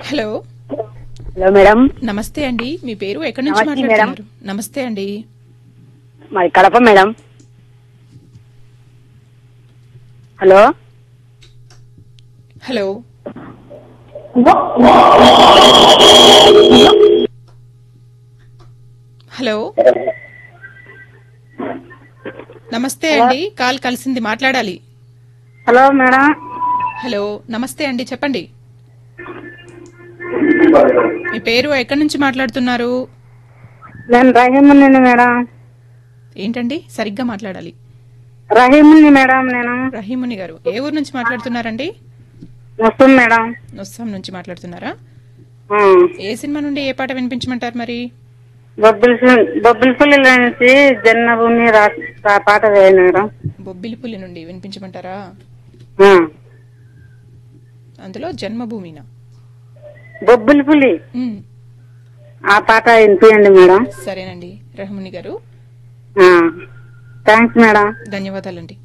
hello hello madam నమస్తే అండి మీ పేరు ఎక్కడి నుంచి నమస్తే మాట్లాడుతున్నారు నమస్తే అండి మాది Kadapa madam hello hello hello నమస్తే అండి కాల్ కలిసింది మాట్లాడాలి హలో మేడం హలో నమస్తే అండి చెప్పండి మీ పేరు ఎక్కడి నుంచి మాట్లాడుతున్నారు నేను రహీముని మేడం ఏంటండి సరిగ్గా మాట్లాడాలి రహీముని మేడం నేను రహీముని గారు ఏ ఊరు నుంచి మాట్లాడుతున్నారండి వస్తుంది మేడం నొస్సాం నుంచి మాట్లాడుతున్నారా ఆ, ఏ సినిమా నుండి ఏ పాట వినిపించమంటారు మరి బొబ్బిలి బొబ్బిలిపల్లిలో నుంచి జన్మభూమి రా ఆ పాట వేయండి మేడం బొబ్బిలిపుల్లి నుండి వినిపించమంటారా ఆ, అందులో జన్మభూమిన బొబ్బిలిపులి ఉమ్, ఆ పాట వినిపించండి మేడం సరేనండి రహముని గారు థ్యాంక్స్ మేడం ధన్యవాదాలండి